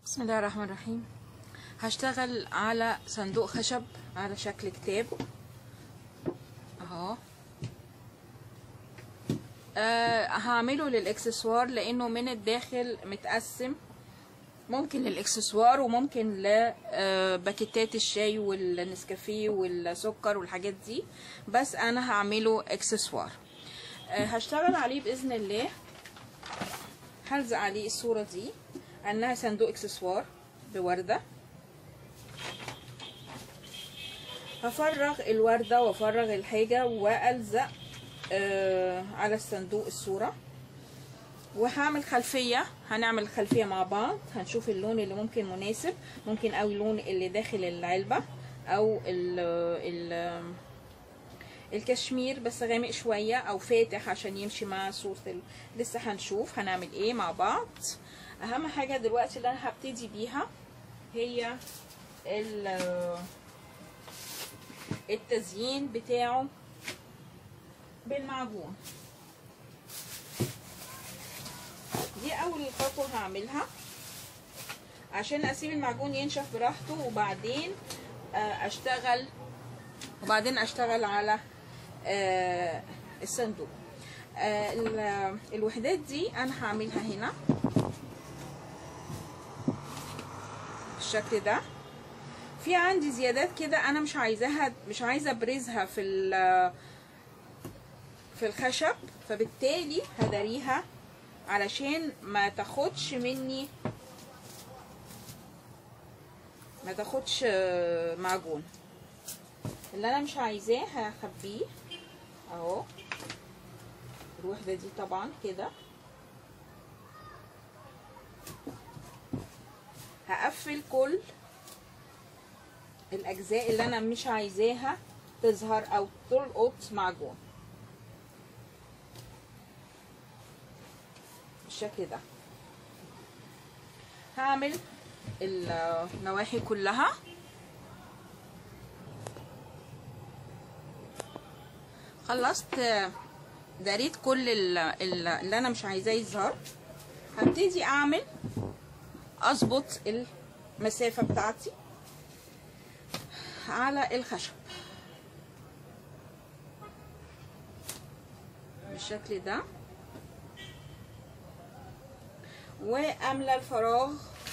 بسم الله الرحمن الرحيم هشتغل على صندوق خشب على شكل كتاب اهو آه هعمله للاكسسوار لانه من الداخل متقسم ممكن للاكسسوار وممكن لباكيتات الشاي والنسكافيه والسكر والحاجات دي بس انا هعمله اكسسوار آه هشتغل عليه باذن الله هلزق عليه الصوره دي انها صندوق اكسسوار بورده هفرغ الورده وافرغ الحاجه والزق آه على الصندوق الصوره وهعمل خلفيه هنعمل خلفيه مع بعض هنشوف اللون اللي ممكن مناسب ممكن او اللون اللي داخل العلبه او ال ال الكشمير بس غامق شويه او فاتح عشان يمشي مع صوره ال... لسه هنشوف هنعمل ايه مع بعض اهم حاجه دلوقتي اللي انا هبتدي بيها هي التزيين بتاعه بالمعجون دي اول خطوه هعملها عشان اسيب المعجون ينشف براحته وبعدين اشتغل وبعدين اشتغل على الصندوق الوحدات دي انا هعملها هنا بالشكل ده في عندي زيادات كده انا مش عايزاها مش عايزه ابرزها في في الخشب فبالتالي هداريها علشان ما تاخدش مني ما تاخدش معجون اللي انا مش عايزاه هخبيه اهو الوحده دي طبعا كده هقفل كل الاجزاء اللي انا مش عايزاها تظهر او تلقط معجون بالشكل ده هعمل النواحي كلها خلصت داريت كل اللي انا مش عايزاه يظهر هبتدي اعمل اظبط المسافه بتاعتي على الخشب بالشكل ده واملى الفراغ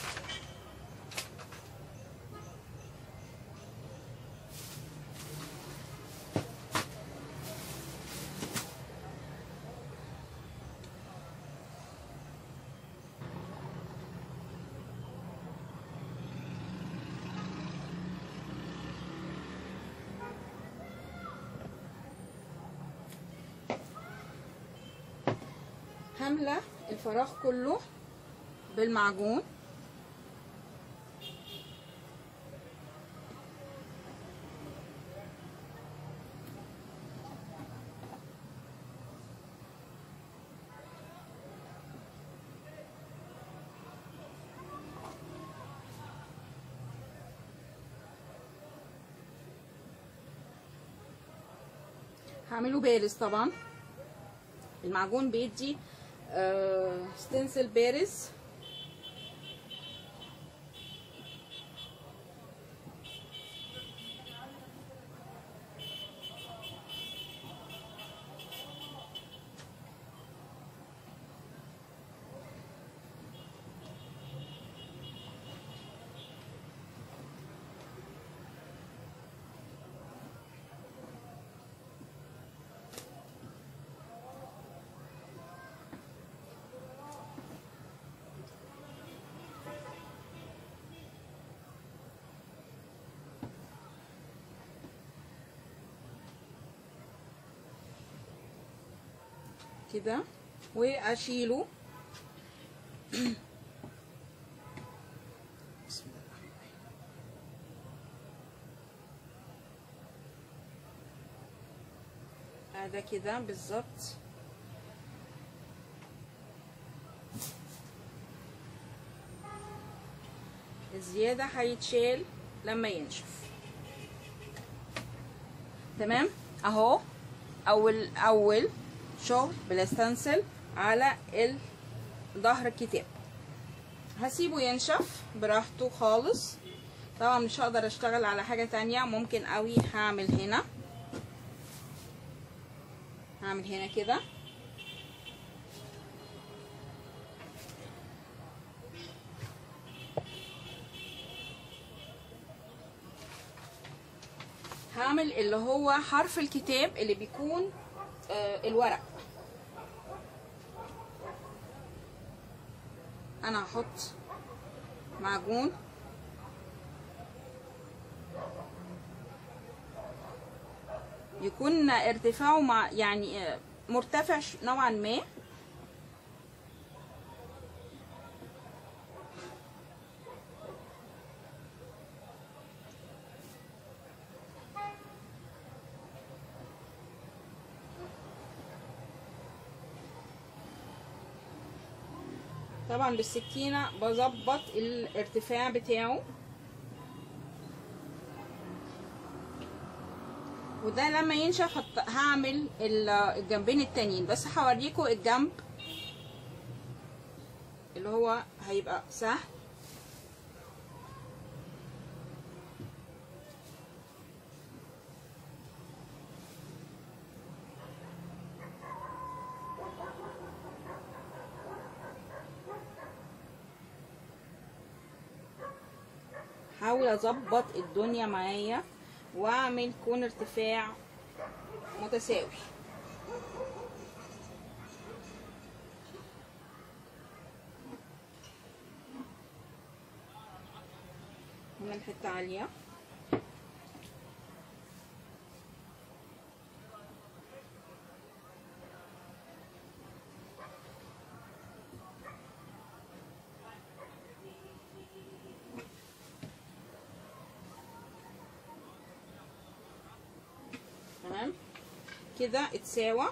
هملى الفراغ كله بالمعجون هعمله بارز طبعا المعجون بيدي آه ستنسل بارز كده واشيله بسم الله الرحمن الرحيم هذا كده بالظبط الزيادة هيتشال لما ينشف تمام اهو اول اول شغل بالاستنسل على ظهر الكتاب هسيبه ينشف براحته خالص طبعا مش هقدر اشتغل على حاجة تانية ممكن قوي هعمل هنا هعمل هنا كده هعمل اللي هو حرف الكتاب اللي بيكون آه الورق انا هحط معجون يكون ارتفاعه مع يعني آه، مرتفع ش- نوعا ما طبعا بالسكينة بظبط الارتفاع بتاعه وده لما ينشف هط- هعمل ال- الجنبين التانيين بس هوريكم الجنب اللي هو هيبقى سهل حاول اظبط الدنيا معايا واعمل كون ارتفاع متساوي هنا الحته عاليه تمام كده اتساوى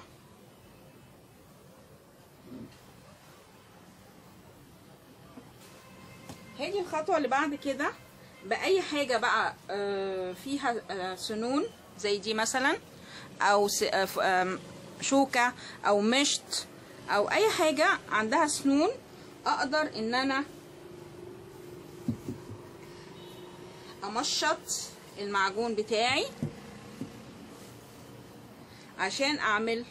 هاجي الخطوة اللي بعد كده بأي حاجة بقى آه، فيها آه، سنون زي دي مثلا أو س- آه، ف- آم، شوكة أو مشط أو أي حاجة عندها سنون أقدر إن أنا أمشط المعجون بتاعي عشان اعمل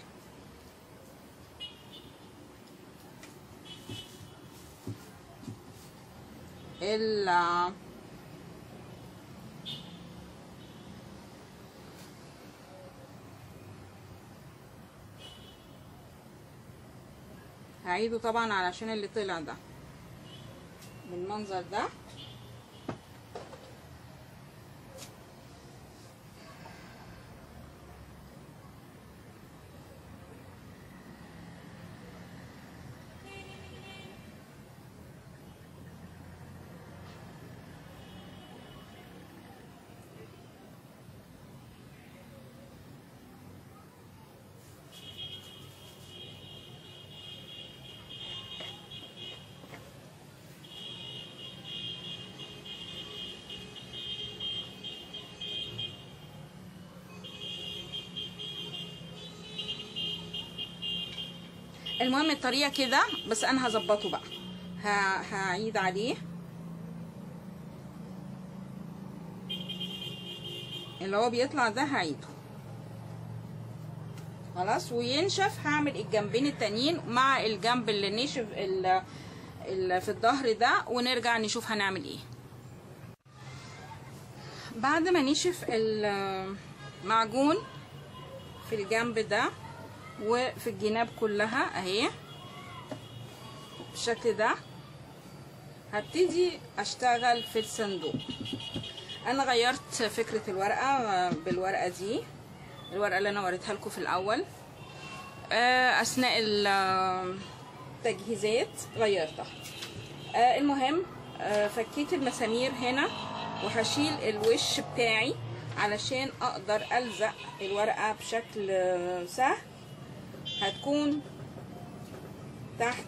ال هعيده طبعا علشان اللي طلع ده بالمنظر ده المهم الطريقه كده بس انا هظبطه بقى ه- هعيد عليه اللي هو بيطلع ده هعيده خلاص وينشف هعمل الجنبين التانيين مع الجنب اللي نشف ال- ال- في الظهر ده ونرجع نشوف هنعمل ايه بعد ما نشف المعجون في الجنب ده وفي الجناب كلها اهي بالشكل ده هبتدي اشتغل في الصندوق انا غيرت فكرة الورقة بالورقة دي الورقة اللي انا وريتها لكم في الاول آه، اثناء التجهيزات غيرتها آه، المهم آه، فكيت المسامير هنا وهشيل الوش بتاعي علشان اقدر الزق الورقة بشكل آه، سهل هتكون تحت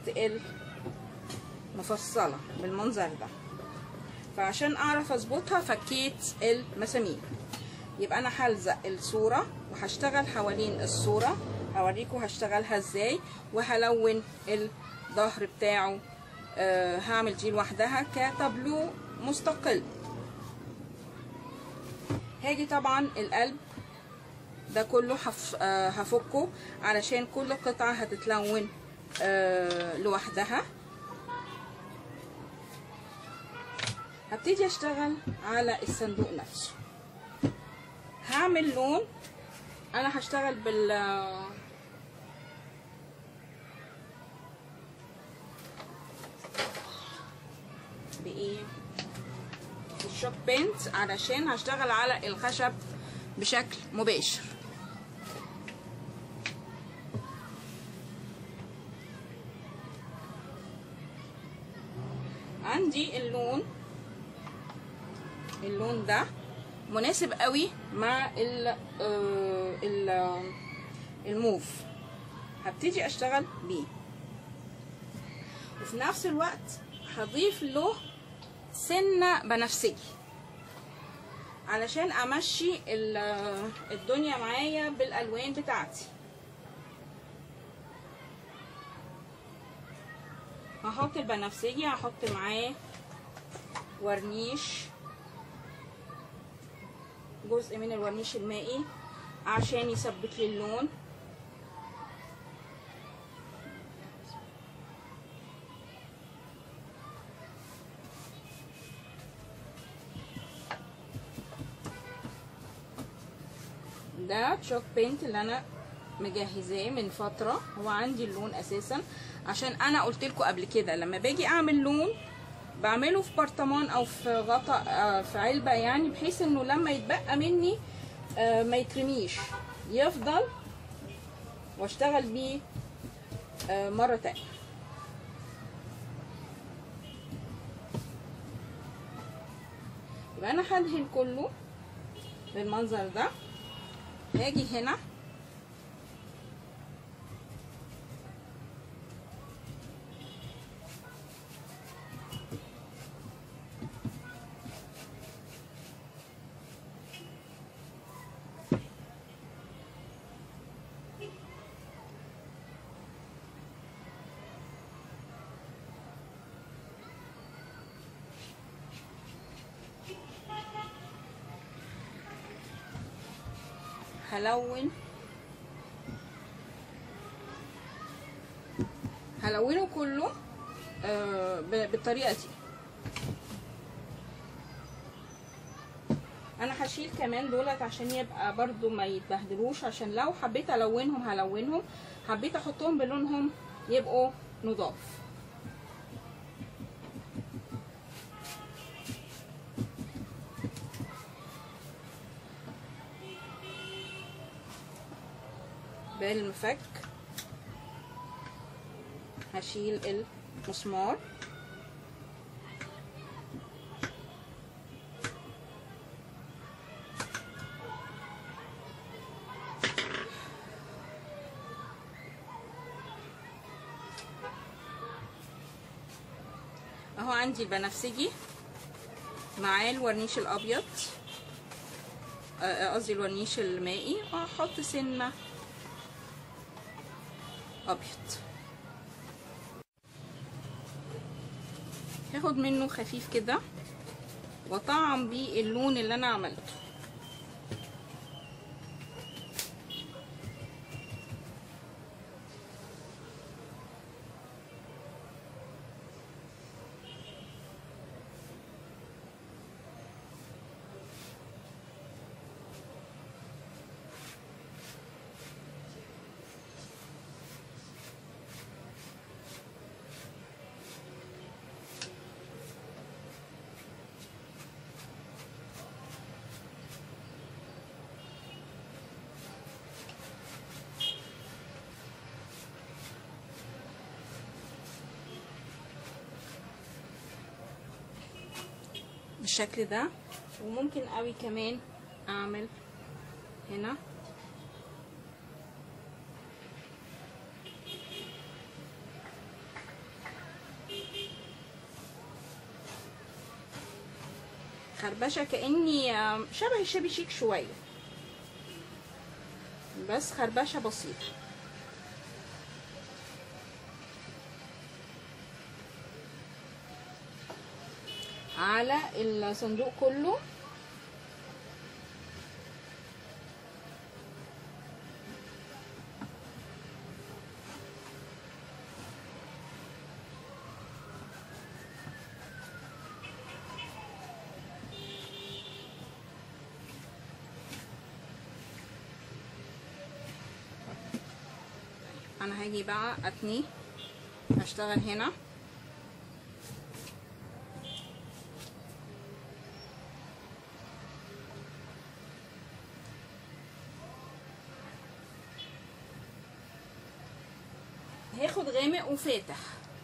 المفصلة بالمنظر ده فعشان اعرف اظبطها فكيت المسامير يبقى انا هلزق الصورة وهشتغل حوالين الصورة هوريكم هشتغلها ازاي وهلون الظهر بتاعه آه هعمل دي لوحدها كتابلو مستقل هاجي طبعا القلب ده كله هف... آه هفكه علشان كل قطعة هتتلون آه لوحدها هبتدي اشتغل على الصندوق نفسه هعمل لون انا هشتغل بال بايه الشوك بينت علشان هشتغل على الخشب بشكل مباشر عندي اللون اللون ده مناسب قوي مع ال ال الموف هبتدي اشتغل بيه وفي نفس الوقت هضيف له سنه بنفسجي علشان امشي الدنيا معايا بالالوان بتاعتي هحط البنفسجي هحط معاه ورنيش جزء من الورنيش المائي عشان يثبت لي اللون ده تشوك بينت اللي انا مجهزاه من فتره هو عندي اللون اساسا عشان انا قلت لكم قبل كده لما باجي اعمل لون بعمله في برطمان او في غطا في علبه يعني بحيث انه لما يتبقى مني ما يترميش يفضل واشتغل بيه مره تانية يبقى انا هدهن كله بالمنظر ده هاجي هنا هلون هلونه كله آه بالطريقه دي انا هشيل كمان دولت عشان يبقى برضو ما يتبهدلوش عشان لو حبيت الونهم هلونهم حبيت احطهم بلونهم يبقوا نضاف بالمفك هشيل المسمار اهو عندي البنفسجي معاه الورنيش الابيض قصدي الورنيش المائي وهحط سنه ابيض هاخد منه خفيف كده واطعم بيه اللون اللي انا عملته بالشكل ده وممكن قوي كمان اعمل هنا خربشه كاني شبه الشبي شيك شويه بس خربشه بسيطه على الصندوق كله انا هاجي بقى اتني هشتغل هنا هاخد غامق وفاتح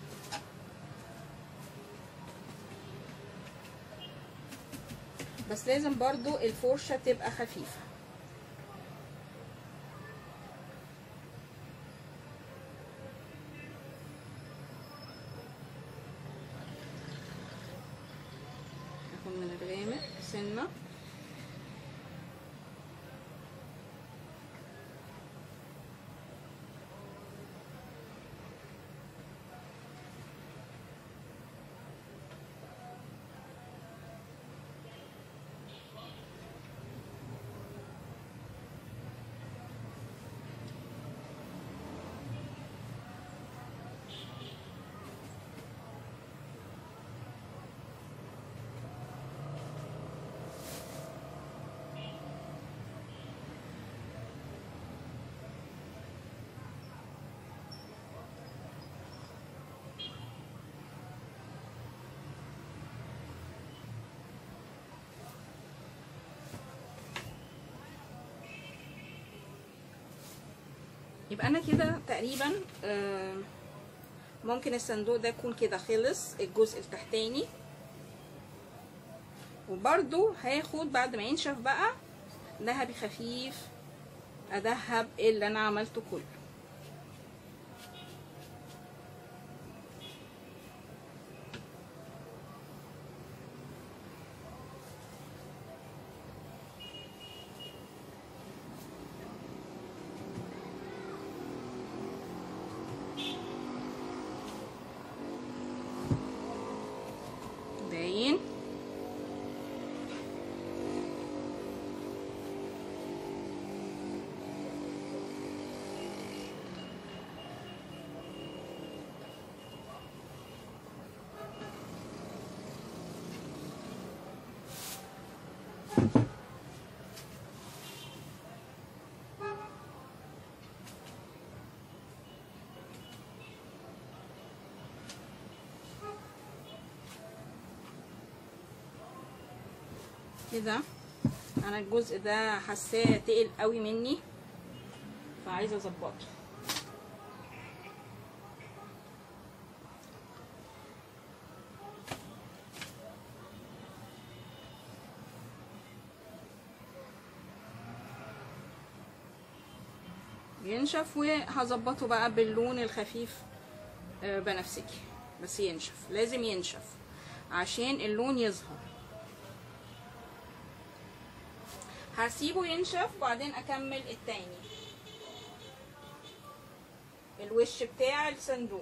بس لازم برضو الفرشة تبقى خفيفة اخد من الغامق سنة يبقى انا كده تقريبا آه، ممكن الصندوق ده يكون كده خلص الجزء التحتاني وبرده هاخد بعد ما ينشف بقى ذهبي خفيف ادهب اللي انا عملته كله باين كده انا الجزء ده حاساه تقل قوي مني فعايزه اظبطه ينشف وهظبطه بقى باللون الخفيف آه، بنفسجي بس ينشف لازم ينشف عشان اللون يظهر هسيبه ينشف وبعدين اكمل التاني الوش بتاع الصندوق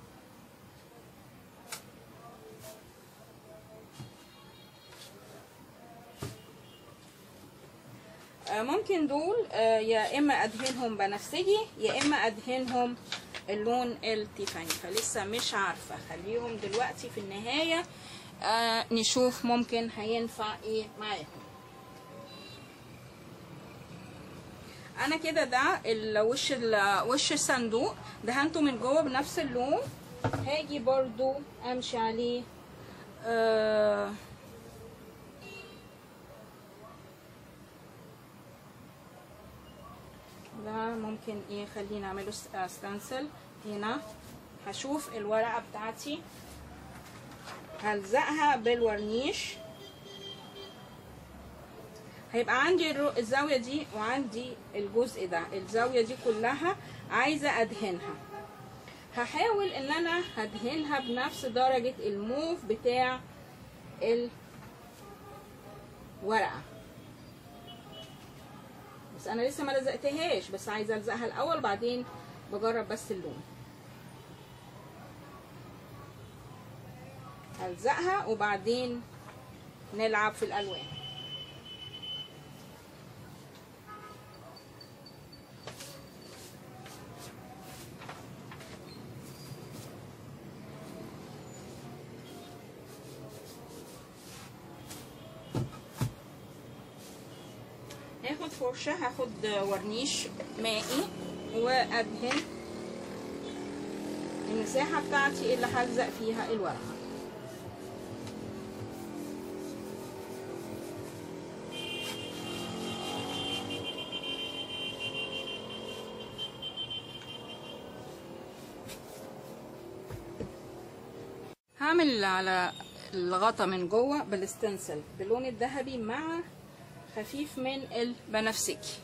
آه، ممكن دول آه، يا اما ادهنهم بنفسجي يا اما ادهنهم اللون التيفاني فلسه مش عارفه خليهم دلوقتي في النهايه آه، نشوف ممكن هينفع ايه معاهم انا كده ده الوش ال- وش الصندوق دهنته من جوه بنفس اللون هاجي برضو امشي عليه آه ده ممكن ايه خلينا اعمله ستانسل هنا هشوف الورقه بتاعتي هلزقها بالورنيش هيبقى عندي الرو- الزاوية دي وعندي الجزء ده الزاوية دي كلها عايزة ادهنها هحاول ان انا هدهنها بنفس درجة الموف بتاع الورقة بس انا لسه ما لزقتهاش بس عايزة الزقها الاول بعدين بجرب بس اللون هلزقها وبعدين نلعب في الالوان هاخد فرشة هاخد ورنيش مائي وادهن المساحة بتاعتي اللي هلزق فيها الورقة هعمل على الغطا من جوه بالستنسل باللون الذهبي مع خفيف من البنفسجي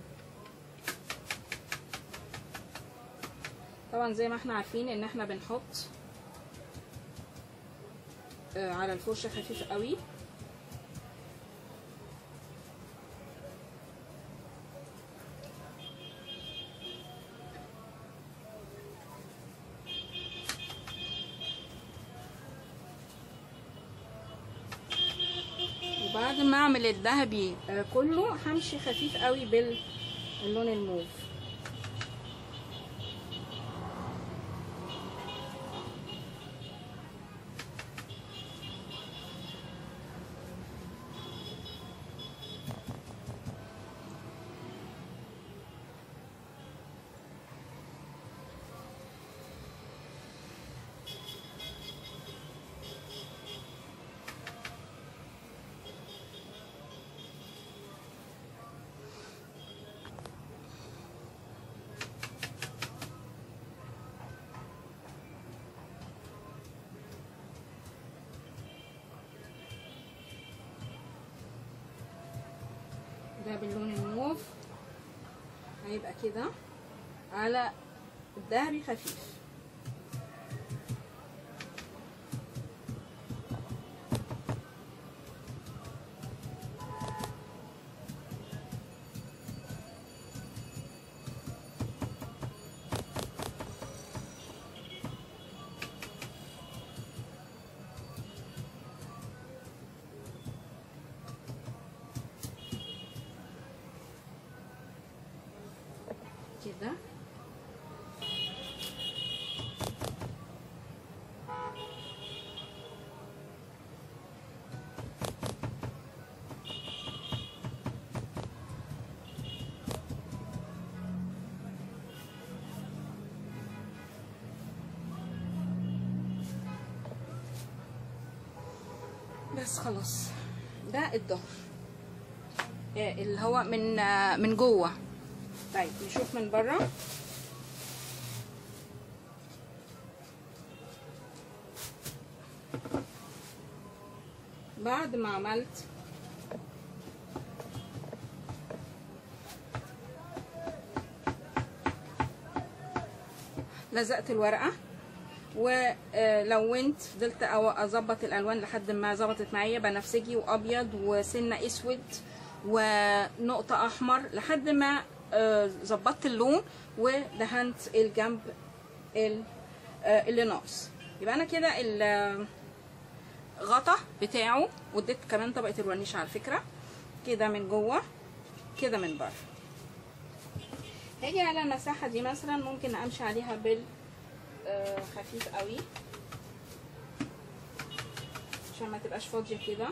طبعا زي ما احنا عارفين ان احنا بنحط آه، على الفرشه خفيف قوي وبعد ما اعمل الذهبي آه، كله همشي خفيف قوي باللون الموف ده باللون الموف هيبقى كده على الذهبي خفيف كده بس خلاص ده الظهر آه، اللي هو من آه، من جوه طيب نشوف من بره بعد ما عملت لزقت الورقه ولونت فضلت أو- اظبط الالوان لحد ما ظبطت معايا بنفسجي وابيض وسنه اسود ونقطه احمر لحد ما آه، ظبطت اللون ودهنت الجنب ال- آه، اللي ناقص يبقى انا كده الغطا بتاعه واديت كمان طبقه الورنيش على فكره كده من جوه كده من بره هاجي على المساحه دي مثلا ممكن امشي عليها بال آه، خفيف قوي عشان ما تبقاش فاضيه كده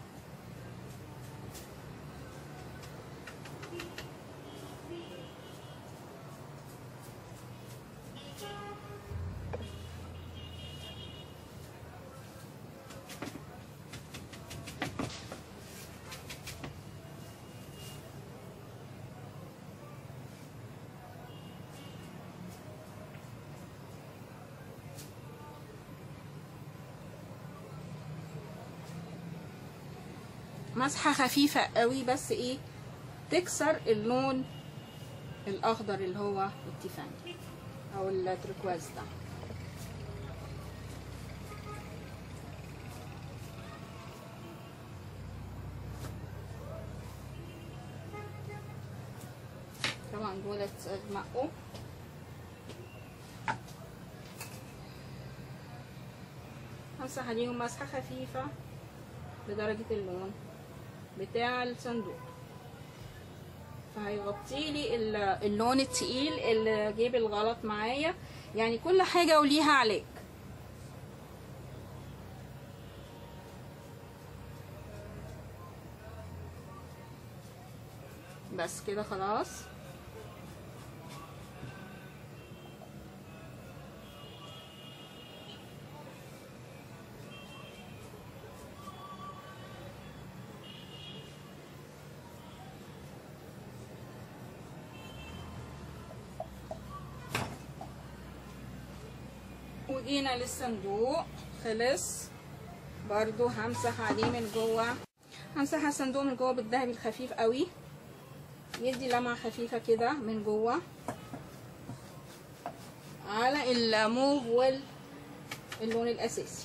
مسحه خفيفه قوي بس ايه تكسر اللون الاخضر اللي هو التيفاني او التركواز ده طبعا دولت اغمقوا همسح عليهم مسحه خفيفه بدرجة اللون بتاع الصندوق فهيغطي لي ال- اللون التقيل اللي جيب الغلط معايا يعني كل حاجة وليها علاج بس كده خلاص وجينا للصندوق خلص برضو همسح عليه من جوه همسح على الصندوق من جوه بالذهبي الخفيف قوي يدي لمعة خفيفة كده من جوه على الموف واللون الأساسي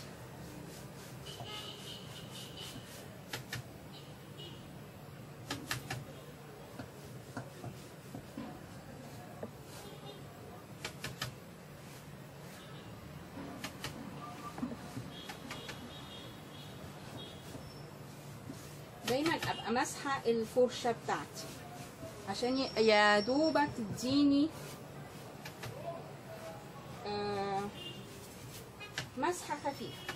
دايما ابقى ماسحه الفرشه بتاعتي عشان ي- يا دوبك تديني آه، مسحه خفيفه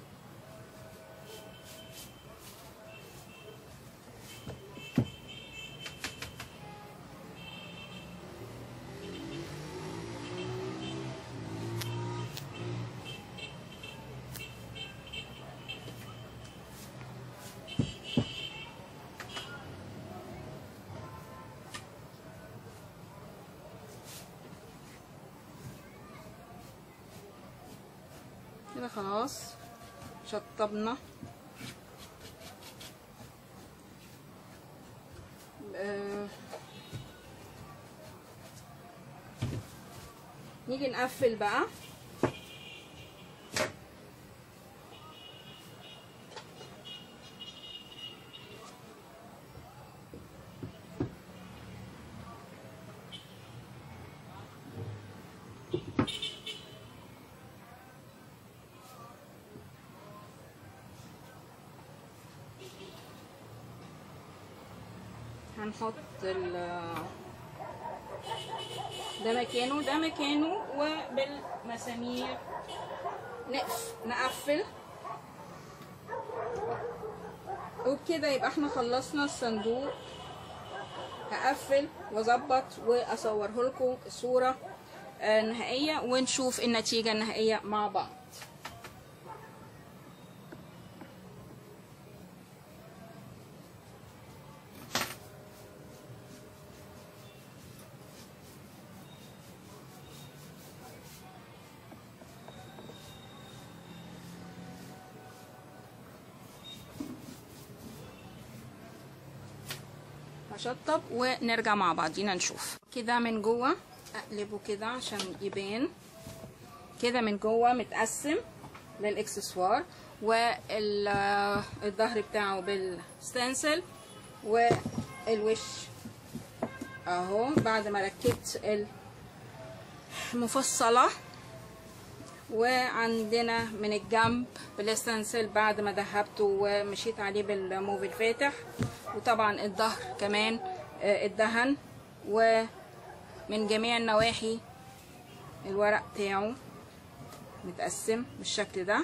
كده خلاص شطبنا آه، نيجي نقفل بقى هنحط ال ده مكانه ده مكانه وبالمسامير نقف نقفل وبكده يبقى احنا خلصنا الصندوق هقفل واظبط واصوره لكم صوره آه، نهائيه ونشوف النتيجه النهائيه مع بعض هشطب ونرجع مع بعضينا نشوف كده من جوه اقلبه كده عشان يبان كده من جوه متقسم للاكسسوار والظهر بتاعه بالستنسل والوش اهو بعد ما ركبت المفصله وعندنا من الجنب بالستنسل بعد ما دهبته ومشيت عليه بالموف الفاتح وطبعا الظهر كمان آه، اتدهن ومن جميع النواحي الورق بتاعه متقسم بالشكل ده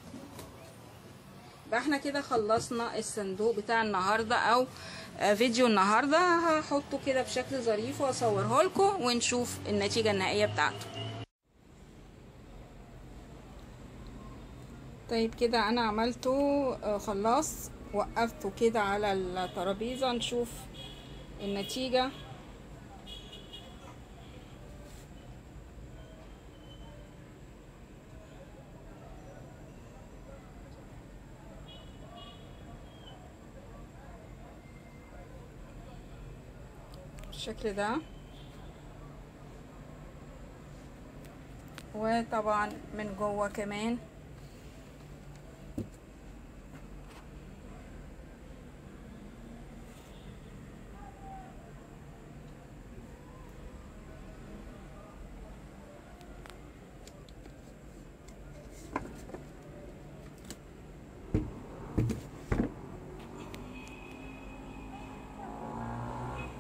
يبقى احنا كده خلصنا الصندوق بتاع النهارده او آه، فيديو النهارده هحطه كده بشكل ظريف واصوره لكم ونشوف النتيجه النهائيه بتاعته طيب كده انا عملته آه، خلاص وقفته كده على الترابيزه نشوف النتيجه بالشكل ده وطبعا من جوه كمان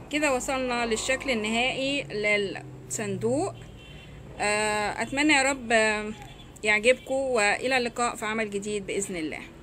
كده وصلنا للشكل النهائي للصندوق آه، اتمنى يا رب آه، يعجبكم والى اللقاء في عمل جديد باذن الله